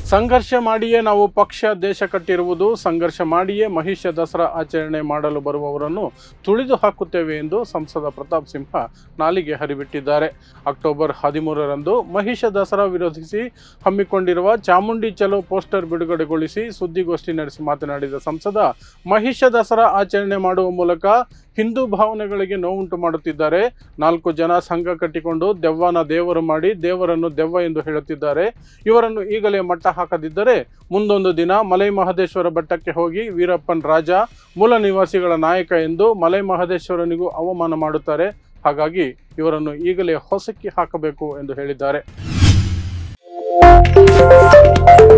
ಸಂಘರ್ಷ ಮಾಡಿಯೇ ನಾವು ಪಕ್ಷ ದೇಶ ಕಟ್ಟಿರುವುದು ಸಂಘರ್ಷ ಮಾಡಿಯೇ ಮಹಿಷ ದಸರಾ ಆಚರಣೆ ಮಾಡಲು ಬರುವವರನ್ನು ತುಳಿದು ಹಾಕುತ್ತೇವೆ ಎಂದು ಸಂಸದ ಪ್ರತಾಪ್ ಸಿಂಹ ನಾಲಿಗೆ ಹರಿಬಿಟ್ಟಿದ್ದಾರೆ ಅಕ್ಟೋಬರ್ ಹದಿಮೂರರಂದು ಮಹಿಷ ದಸರಾ ವಿರೋಧಿಸಿ ಹಮ್ಮಿಕೊಂಡಿರುವ ಚಾಮುಂಡಿ ಚಲೋ ಪೋಸ್ಟರ್ ಬಿಡುಗಡೆಗೊಳಿಸಿ ಸುದ್ದಿಗೋಷ್ಠಿ ನಡೆಸಿ ಮಾತನಾಡಿದ ಸಂಸದ ಮಹಿಷ ದಸರಾ ಆಚರಣೆ ಮಾಡುವ ಮೂಲಕ ಹಿಂದೂ ಭಾವನೆಗಳಿಗೆ ನೋವುಂಟು ಮಾಡುತ್ತಿದ್ದಾರೆ ನಾಲ್ಕು ಜನ ಸಂಘ ಕಟ್ಟಿಕೊಂಡು ದೆವ್ವನ ದೇವರು ಮಾಡಿ ದೇವರನ್ನು ದೆವ್ವ ಎಂದು ಹೇಳುತ್ತಿದ್ದಾರೆ ಇವರನ್ನು ಈಗಲೇ ಮಟ್ಟ ಹಾಕದಿದ್ದರೆ ಮುಂದೊಂದು ದಿನ ಮಲೈ ಮಹದೇಶ್ವರ ಬೆಟ್ಟಕ್ಕೆ ಹೋಗಿ ವೀರಪ್ಪನ್ ರಾಜ ಮೂಲ ನಿವಾಸಿಗಳ ನಾಯಕ ಎಂದು ಮಲೈ ಮಹದೇಶ್ವರನಿಗೂ ಅವಮಾನ ಮಾಡುತ್ತಾರೆ ಹಾಗಾಗಿ ಇವರನ್ನು ಈಗಲೇ ಹೊಸಕ್ಕಿ ಹಾಕಬೇಕು ಎಂದು ಹೇಳಿದ್ದಾರೆ